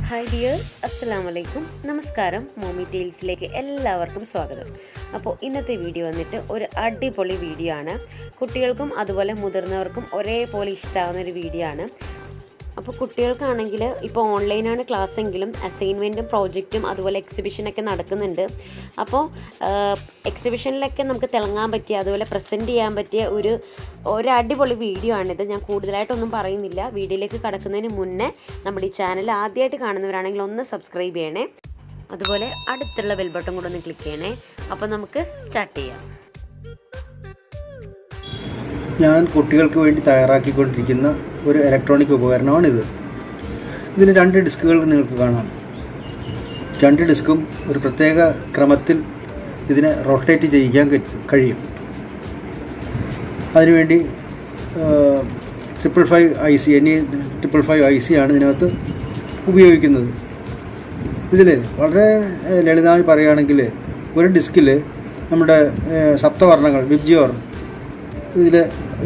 hi dears അസ്സലാം വലൈക്കും നമസ്കാരം മോമി ടെയിൽസിലേക്ക് എല്ലാവർക്കും സ്വാഗതം അപ്പോൾ ഇന്നത്തെ വീഡിയോ വന്നിട്ട് ഒരു അടിപൊളി വീഡിയോ ആണ് കുട്ടികൾക്കും അതുപോലെ മുതിർന്നവർക്കും ഒരേപോലെ ഇഷ്ടമാവുന്ന ഒരു വീഡിയോ ആണ് അപ്പോൾ കുട്ടികൾക്കാണെങ്കിൽ ഇപ്പോൾ ഓൺലൈനാണ് ക്ലാസ് എങ്കിലും അസൈൻമെൻറ്റും പ്രോജക്റ്റും അതുപോലെ എക്സിബിഷനൊക്കെ നടക്കുന്നുണ്ട് അപ്പോൾ എക്സിബിഷനിലൊക്കെ നമുക്ക് തിളങ്ങാൻ പറ്റിയ അതുപോലെ പ്രസൻറ്റ് ചെയ്യാൻ പറ്റിയ ഒരു ഒരു അടിപൊളി വീഡിയോ ആണിത് ഞാൻ കൂടുതലായിട്ടൊന്നും പറയുന്നില്ല വീഡിയോയിലേക്ക് കടക്കുന്നതിന് മുന്നേ നമ്മുടെ ഈ ചാനൽ ആദ്യമായിട്ട് കാണുന്നവരാണെങ്കിൽ ഒന്ന് സബ്സ്ക്രൈബ് ചെയ്യണേ അതുപോലെ അടുത്തുള്ള ബെൽ ബട്ടൺ കൂടെ ഒന്ന് ക്ലിക്ക് ചെയ്യണേ അപ്പോൾ നമുക്ക് സ്റ്റാർട്ട് ചെയ്യാം ഞാൻ കുട്ടികൾക്ക് വേണ്ടി തയ്യാറാക്കിക്കൊണ്ടിരിക്കുന്ന ഒരു ഇലക്ട്രോണിക് ഉപകരണമാണിത് ഇതിന് രണ്ട് ഡിസ്കുകൾ നിങ്ങൾക്ക് കാണാം രണ്ട് ഡിസ്കും ഒരു പ്രത്യേക ക്രമത്തിൽ ഇതിനെ റൊട്ടേറ്റ് ചെയ്യിക്കാൻ കഴി- കഴിയും അതിനുവേണ്ടി triple five I C any triple five I C ആണ് ഇതിനകത്ത് ഉപയോഗിക്കുന്നത് ഇതിൽ വളരെ ഏഹ്, ലളിതമായി പറയുകയാണെങ്കിൽ ഒരു ഡിസ്കിൽ നമ്മുടെ ഏഹ്, സപ്തവർണ്ണങ്ങൾ വിബ്ജിയോർ ഇതിൽ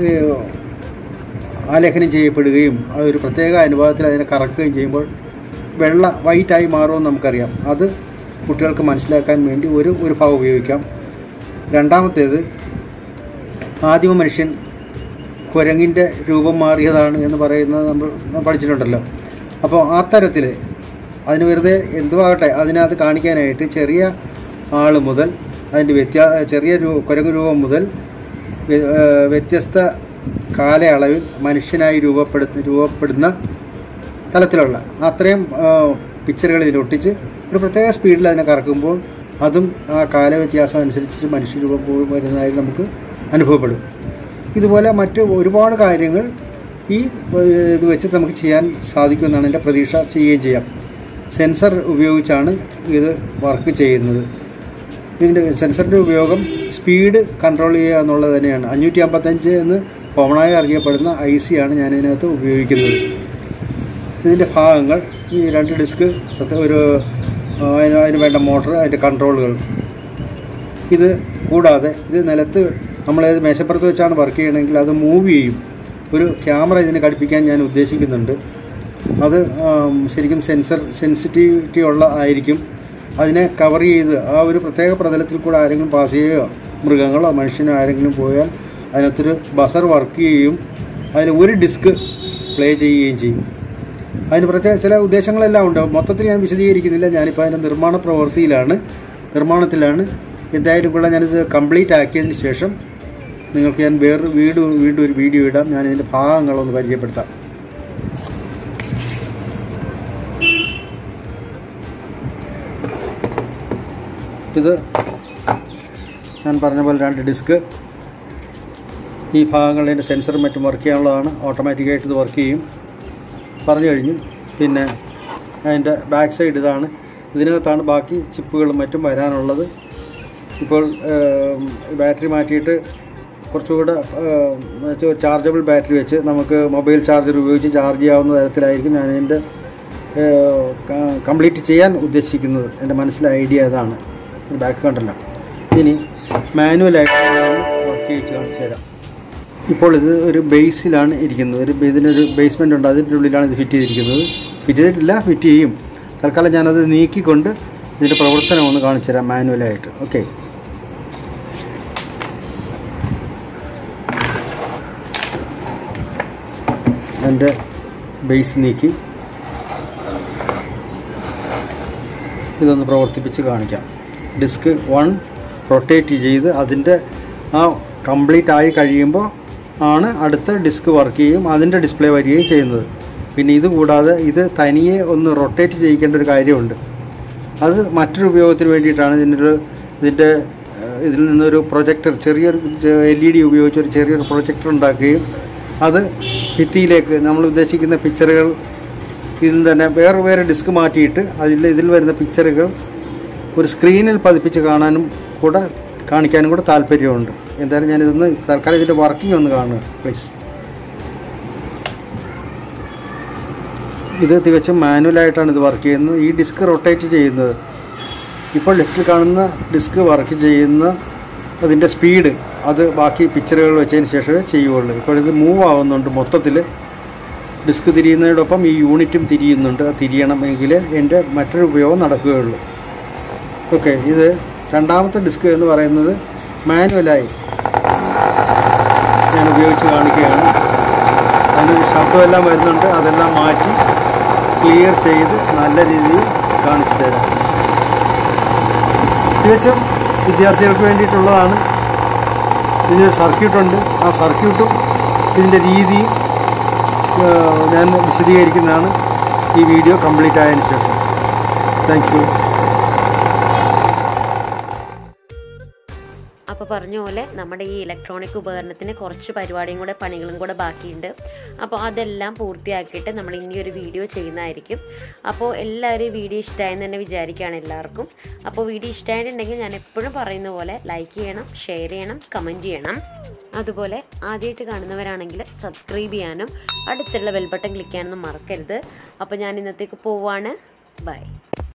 ആലേഖനം ചെയ്യപ്പെടുകയും അത് ഒരു പ്രത്യേക അനുപാതത്തിൽ അതിനെ കറക്കുകയും ചെയ്യുമ്പോൾ വെള്ള വൈറ്റായി മാറുമെന്ന് നമുക്കറിയാം അത് കുട്ടികൾക്ക് മനസ്സിലാക്കാൻ വേണ്ടി ഒരു ഒരു ഭാഗം ഉപയോഗിക്കാം രണ്ടാമത്തേത് ആദിമ മനുഷ്യൻ കുരങ്ങിൻ്റെ രൂപം മാറിയതാണ് എന്ന് പറയുന്നത് നമ്മൾ പഠിച്ചിട്ടുണ്ടല്ലോ അപ്പോൾ ആ തരത്തിൽ അതിന് വെറുതെ എന്തുവാകട്ടെ അതിനകത്ത് കാണിക്കാനായിട്ട് ചെറിയ ആൾ മുതൽ അതിൻ്റെ വ്യത്യാ ചെറിയ രൂ കുരങ്ങ് രൂപം മുതൽ വ്യ- ഏഹ് വ്യത്യസ്ത കാലയളവിൽ മനുഷ്യനായി രൂപപ്പെടുത്ത രൂപപ്പെടുന്ന തലത്തിലുള്ള അത്രയും പിക്ചറുകൾ ഇതിൽ ഒട്ടിച്ച് ഒരു പ്രത്യേക സ്പീഡിൽ അതിനെ കറക്കുമ്പോൾ അതും ആ കാലവ്യത്യാസം അനുസരിച്ചിട്ട് മനുഷ്യരൂപം പോയി വരുന്നതായി നമുക്ക് അനുഭവപ്പെടും ഇതുപോലെ മറ്റ് ഒരുപാട് കാര്യങ്ങൾ ഈ ഏഹ്, ഇത് വെച്ച് നമുക്ക് ചെയ്യാൻ സാധിക്കുമെന്നാണ് എൻ്റെ പ്രതീക്ഷ ചെയ്യുകയും ചെയ്യാം സെൻസർ ഉപയോഗിച്ചാണ് ഇത് വർക്ക് ചെയ്യുന്നത് ഇതിൻ്റെ സെൻസറിൻ്റെ ഉപയോഗം സ്പീഡ് കൺട്രോൾ ചെയ്യുക എന്നുള്ളത് തന്നെയാണ് അഞ്ഞൂറ്റി അമ്പത്തഞ്ച് എന്ന് കോമണായി അറിയപ്പെടുന്ന ഐ സി ആണ് ഞാൻ ഇതിനകത്ത് ഉപയോഗിക്കുന്നത് ഇതിൻ്റെ ഭാഗങ്ങൾ ഈ രണ്ട് ഡിസ്ക് ഒരു ആ, അതിന് അതിന് വേണ്ട മോട്ടർ അതിൻ്റെ കൺട്രോളുകൾ ഇത് കൂടാതെ ഇത് നിലത്ത് നമ്മളേത് മേശപ്പുറത്ത് വെച്ചാണ് വർക്ക് ചെയ്യണമെങ്കിൽ അത് മൂവ് ചെയ്യും ഒരു ക്യാമറ ഇതിന് ഘടിപ്പിക്കാൻ ഞാൻ ഉദ്ദേശിക്കുന്നുണ്ട് അത് ആം, ശരിക്കും സെൻസർ സെൻസിറ്റിവിറ്റി ഉള്ള ആയിരിക്കും അതിനെ കവർ ചെയ്ത് ആ ഒരു പ്രത്യേക പ്രതലത്തിൽ കൂടെ ആരെങ്കിലും പാസ് ചെയ്യുകയോ മൃഗങ്ങളോ മനുഷ്യനോ ആരെങ്കിലും പോയാൽ അതിനകത്തൊരു ബസർ വർക്ക് ചെയ്യുകയും അതിന് ഒരു ഡിസ്ക് പ്ലേ ചെയ്യുകയും ചെയ്യും അതിന് പ്രത്യേക ചില ഉദ്ദേശങ്ങളെല്ലാം ഉണ്ട് മൊത്തത്തിൽ ഞാൻ വിശദീകരിക്കുന്നില്ല ഞാനിപ്പോൾ അതിൻ്റെ നിർമ്മാണ പ്രവൃത്തിയിലാണ് നിർമ്മാണത്തിലാണ് എന്തായാലും കൂടെ ഞാനിത് കംപ്ലീറ്റ് ആക്കിയതിന് ശേഷം നിങ്ങൾക്ക് ഞാൻ വേറെ വീട് വീണ്ടും ഒരു വീഡിയോ ഇടാം ഞാൻ ഇതിൻ്റെ ഭാഗങ്ങളൊന്ന് പരിചയപ്പെടുത്താം ഇത് ഞാൻ പറഞ്ഞ പോലെ രണ്ട് ഡിസ്ക് ഈ ഭാഗങ്ങളിൻ്റെ സെൻസറും മറ്റും വർക്ക് ചെയ്യാനുള്ളതാണ് ഓട്ടോമാറ്റിക്കായിട്ട് ഇത് വർക്ക് ചെയ്യും പറഞ്ഞു കഴിഞ്ഞു പിന്നെ അതിൻ്റെ ബാക്ക് സൈഡ് ഇതാണ് ഇതിനകത്താണ് ബാക്കി ചിപ്പുകളും മറ്റും വരാനുള്ളത് ഇപ്പോൾ ബാറ്ററി മാറ്റിയിട്ട് കുറച്ചുകൂടെ ചാർജബിൾ ബാറ്ററി വെച്ച് നമുക്ക് മൊബൈൽ ചാർജർ ഉപയോഗിച്ച് ചാർജ് ചെയ്യാവുന്ന തരത്തിലായിരിക്കും ഞാൻ ഇതിൻ്റെ കംപ്ലീറ്റ് ചെയ്യാൻ ഉദ്ദേശിക്കുന്നത് എൻ്റെ മനസ്സിലെ ഐഡിയ ഇതാണ് ബാക്ക് കണ്ടല്ലോ ഇനി മാനുവലായിട്ട് വർക്ക് ചെയ്ച്ച് കാണിച്ചു തരാം ഇപ്പോൾ ഇത് ഒരു ബേസിലാണ് ഇരിക്കുന്നത് ഒരു ഇതിനൊരു ബേസ്മെൻ്റ് ഉണ്ട് അതിൻ്റെ ഉള്ളിലാണ് ഇത് ഫിറ്റ് ചെയ്തിരിക്കുന്നത് ഫിറ്റ് ചെയ്തിട്ടില്ല ഫിറ്റ് ചെയ്യും തൽക്കാലം ഞാനത് നീക്കിക്കൊണ്ട് ഇതിൻ്റെ പ്രവർത്തനം ഒന്ന് കാണിച്ചു തരാം മാനുവലായിട്ട് ഓക്കെ എൻ്റെ ബേസ് നീക്കി ഇതൊന്ന് പ്രവർത്തിപ്പിച്ച് കാണിക്കാം ഡിസ്ക് വൺ റൊട്ടേറ്റ് ചെയ്ത് അതിൻ്റെ ആ കംപ്ലീറ്റ് ആയി കഴിയുമ്പോൾ ആണ് അടുത്ത ഡിസ്ക് വർക്ക് ചെയ്യും അതിൻ്റെ ഡിസ്പ്ലേ വരികയും ചെയ്യുന്നത് പിന്നെ ഇത് കൂടാതെ ഇത് തനിയെ ഒന്ന് റൊട്ടേറ്റ് ചെയ്യിക്കേണ്ട ഒരു കാര്യമുണ്ട് അത് മറ്റൊരു ഉപയോഗത്തിന് വേണ്ടിയിട്ടാണ് ഇതിനൊരു ഇതിൻ്റെ ഏഹ്, ഇതിൽ നിന്നൊരു പ്രൊജക്ടർ ചെറിയൊരു എൽ ഇ ഡി ഉപയോഗിച്ച് ഒരു ചെറിയൊരു പ്രൊജക്ടർ ഉണ്ടാക്കുകയും അത് ഭിത്തിയിലേക്ക് നമ്മൾ ഉദ്ദേശിക്കുന്ന പിക്ചറുകൾ ഇതിൽ തന്നെ വേറെ വേറെ ഡിസ്ക് മാറ്റിയിട്ട് അതിൽ ഇതിൽ വരുന്ന പിക്ചറുകൾ ഒരു സ്ക്രീനിൽ പതിപ്പിച്ച് കാണാനും കൂടെ കാണിക്കാനും കൂടെ താല്പര്യമുണ്ട് എന്തായാലും ഞാനിതൊന്ന് തൽക്കാലം ഇതിൻ്റെ വർക്കിംഗ് ഒന്ന് കാണുക പ്ലീസ് ഇത് തികച്ചും മാനുവലായിട്ടാണ് ഇത് വർക്ക് ചെയ്യുന്നത് ഈ ഡിസ്ക് റൊട്ടേറ്റ് ചെയ്യുന്നത് ഇപ്പോൾ ലെഫ്റ്റിൽ കാണുന്ന ഡിസ്ക് വർക്ക് ചെയ്യുന്ന അതിൻ്റെ സ്പീഡ് അത് ബാക്കി പിക്ചറുകൾ വെച്ചതിന് ശേഷമേ ചെയ്യുകയുള്ളൂ ഇപ്പോൾ ഇത് മൂവ് ആവുന്നുണ്ട് മൊത്തത്തിൽ ഡിസ്ക് തിരിയുന്നതോടൊപ്പം ഈ യൂണിറ്റും തിരിയുന്നുണ്ട് അത് തിരിയണമെങ്കിൽ എൻ്റെ മറ്റൊരു ഉപയോഗം നടക്കുകയുള്ളൂ ഓക്കെ ഇത് രണ്ടാമത്തെ ഡിസ്ക് എന്ന് പറയുന്നത് മാനുവലായി ഞാൻ ഉപയോഗിച്ച് കാണിക്കുകയാണ് അതിന് ശബ്ദമെല്ലാം വരുന്നുണ്ട് അതെല്ലാം മാറ്റി ക്ലിയർ ചെയ്ത് നല്ല രീതിയിൽ കാണിച്ചു തരാം തികച്ചും വിദ്യാർത്ഥികൾക്ക് വേണ്ടിയിട്ടുള്ളതാണ് ഇതിന് സർക്യൂട്ടുണ്ട് ആ സർക്യൂട്ടും ഇതിൻ്റെ രീതിയും ആ, ഞാൻ വിശദീകരിക്കുന്നതാണ് ഈ വീഡിയോ കംപ്ലീറ്റ് ആയതിനു ശേഷം താങ്ക് യു അപ്പോൾ പറഞ്ഞ പോലെ നമ്മുടെ ഈ ഇലക്ട്രോണിക് ഉപകരണത്തിന് കുറച്ച് പരിപാടിയും കൂടെ പണികളും കൂടെ ബാക്കിയുണ്ട് അപ്പോൾ അതെല്ലാം പൂർത്തിയാക്കിയിട്ട് നമ്മൾ ഇനി ഒരു വീഡിയോ ചെയ്യുന്നതായിരിക്കും അപ്പോൾ എല്ലാവരും ഈ വീഡിയോ ഇഷ്ടമായെന്ന് തന്നെ വിചാരിക്കുകയാണ് എല്ലാവർക്കും അപ്പോൾ വീഡിയോ ഇഷ്ടമായിട്ടുണ്ടെങ്കിൽ ഞാൻ എപ്പോഴും പറയുന്ന പോലെ ലൈക്ക് ചെയ്യണം ഷെയർ ചെയ്യണം കമൻറ്റ് ചെയ്യണം അതുപോലെ ആദ്യമായിട്ട് കാണുന്നവരാണെങ്കിൽ സബ്സ്ക്രൈബ് ചെയ്യാനും അടുത്തുള്ള ബെൽ ബട്ടൺ ക്ലിക്ക് ചെയ്യാനൊന്നും മറക്കരുത് അപ്പോൾ ഞാൻ ഇന്നത്തേക്ക് പോവാണ് ബൈ